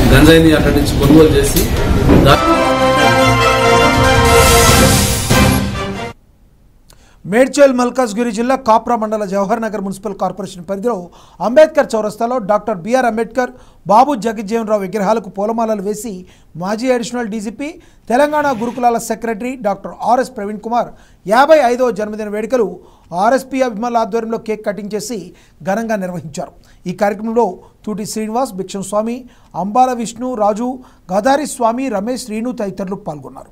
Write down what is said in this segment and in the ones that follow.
గంజాయిని అక్కడి నుంచి కొనుగోలు చేసి దా- మేడ్చల్ మల్కాజ్గిరి జిల్లా కాప్రా మండల జవహర్ నగర్ మున్సిపల్ కార్పొరేషన్ పరిధిలో అంబేద్కర్ చౌరస్తాలో డాక్టర్ బిఆర్ అంబేద్కర్ బాబు జగజ్జీవన్ రావు విగ్రహాలకు పూలమాలలు వేసి మాజీ అడిషనల్ డీజీపీ తెలంగాణ గురుకులాల secretary doctor RS Praveen Kumar యాభై ఐదవ జన్మదిన వేడుకలు ఆర్ఎస్పీ అభిమానుల ఆధ్వర్యంలో కేక్ కటింగ్ చేసి ఘనంగా నిర్వహించారు ఈ కార్యక్రమంలో తూటి శ్రీనివాస్ భిక్షం స్వామి అంబాల విష్ణు రాజు గదారి స్వామి రమేష్ శ్రీను తదితరులు పాల్గొన్నారు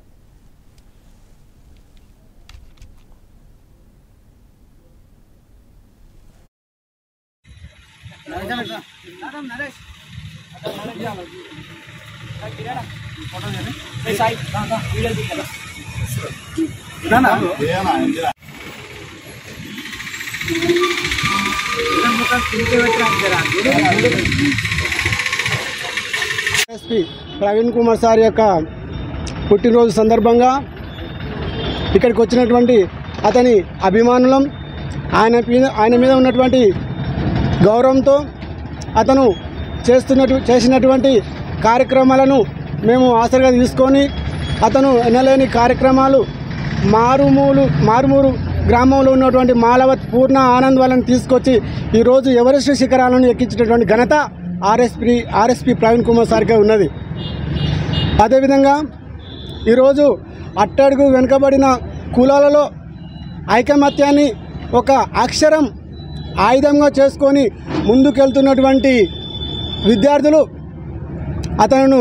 ఎస్పీ ప్రవీణ్ కుమార్ సార్ యొక్క పుట్టినరోజు సందర్భంగా ఇక్కడికి వచ్చినటువంటి అతని అభిమానులం ఆయన మీద ఆయన మీద ఉన్నటువంటి గౌరవంతో అతను చేస్తున్నటు చేసినటువంటి కార్యక్రమాలను మేము ఆసరిగా తీసుకొని అతను ఎనలేని కార్యక్రమాలు మారుమూలు మారుమూరు గ్రామంలో ఉన్నటువంటి మాలవత్ పూర్ణ ఆనంద్ వాళ్ళని తీసుకొచ్చి ఈరోజు ఎవరెస్ట్ శిఖరాలను ఎక్కించినటువంటి ఘనత ఆర్ఎస్పీ ఆర్ఎస్పీ ప్రవీణ్ కుమార్ సార్కే ఉన్నది అదేవిధంగా ఈరోజు అట్టడుగు వెనుకబడిన కులాలలో ఐకమత్యాన్ని ఒక అక్షరం ఆయుధంగా చేసుకొని ముందుకెళ్తున్నటువంటి విద్యార్థులు అతను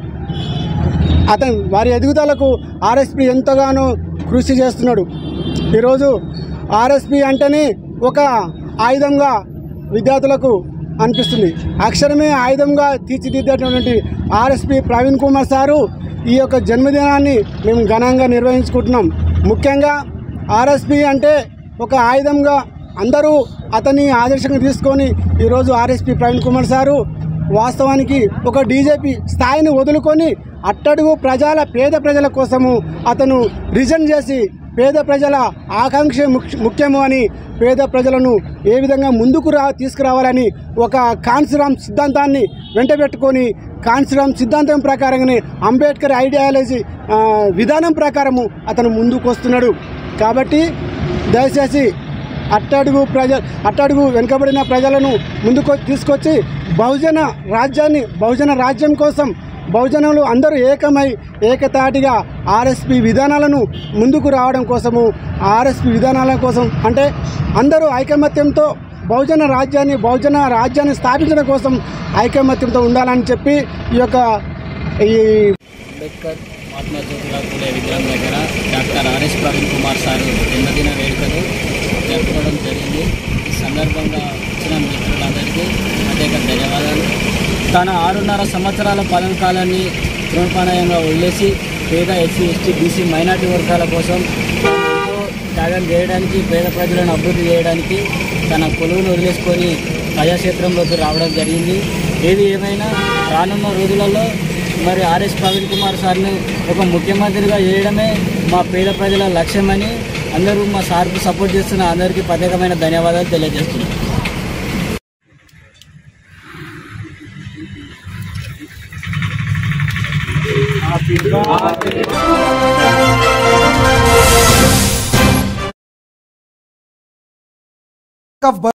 అతను వారి ఎదుగుదలకు ఆర్ఎస్పీ ఎంతగానో కృషి చేస్తున్నాడు ఈరోజు ఆర్ఎస్పీ అంటేనే ఒక ఆయుధంగా విద్యార్థులకు అనిపిస్తుంది అక్షరమే ఆయుధంగా తీర్చిదిద్దేటటువంటి ఆర్ఎస్పీ ప్రవీణ్ కుమార్ సారు ఈ యొక్క జన్మదినాన్ని మేము ఘనంగా నిర్వహించుకుంటున్నాం ముఖ్యంగా ఆర్ఎస్పీ అంటే ఒక ఆయుధంగా అందరూ అతన్ని ఆదర్శంగా తీసుకొని ఈరోజు ఆర్ఎస్పీ ప్రవీణ్ కుమార్ సారు వాస్తవానికి ఒక డీజేపీ స్థాయిని వదులుకొని అట్టడుగు ప్రజల పేద ప్రజల కోసము అతను రిజన్ చేసి పేద ప్రజల ఆకాంక్ష ముఖ్య- ముఖ్యము అని పేద ప్రజలను ఏ విధంగా ముందుకు రా తీసుకురావాలని ఒక కాన్సిరామ్ సిద్ధాంతాన్ని వెంటబెట్టుకొని కాన్సిరామ్ సిద్ధాంతం ప్రకారంగానే అంబేద్కర్ ఐడియాలజీ ఆ, విధానం ప్రకారము అతను ముందుకు వస్తున్నాడు కాబట్టి దయచేసి అట్టడుగు ప్రజ అట్టడుగు వెనుకబడిన ప్రజలను ముందుకు తీసుకొచ్చి బహుజన రాజ్యాన్ని బహుజన రాజ్యం కోసం బహుజనులు అందరూ ఏకమై ఏకతాటిగా ఆర్ఎస్పి విధానాలను ముందుకు రావడం కోసము ఆర్ఎస్పి విధానాల కోసం అంటే అందరూ ఐకమత్యంతో బహుజన రాజ్యాన్ని బహుజన రాజ్యాన్ని స్థాపించడం కోసం ఐకమత్యంతో ఉండాలని చెప్పి ఈ యొక్క ఈ అంబేద్కర్ మహాత్మా జ్యోతిరావు పూలే విగ్రహం దగ్గర doctor RS Praveen Kumar sir జన్మదిన వేడుకలు జరుపుకోవడం జరిగింది ఈ సందర్భంగా వచ్చిన మిత్రులందరికీ ప్రత్యేక ధన్యవాదాలు తన ఆరున్నర సంవత్సరాల పాలన కాలాన్ని తృణపానయంగా వదిలేసి పేద ఎస్సీ ఎస్టీ బీసీ మైనార్టీ వర్గాల కోసం ఎంతో త్యాగం చేయడానికి పేద ప్రజలను అభివృద్ధి చేయడానికి తన కొలువును వదిలేసుకొని ప్రజాక్షేత్రంలోకి రావడం జరిగింది ఏది ఏమైనా రానున్న రోజులలో మరి ఆర్ఎస్ ప్రవీణ్ కుమార్ సార్ని ఒక ముఖ్యమంత్రిగా చేయడమే మా పేద ప్రజల లక్ష్యమని అందరూ మా సార్కు సపోర్ట్ చేస్తున్న అందరికీ ప్రత్యేకమైన ధన్యవాదాలు తెలియజేస్తున్నాను ఆఫ్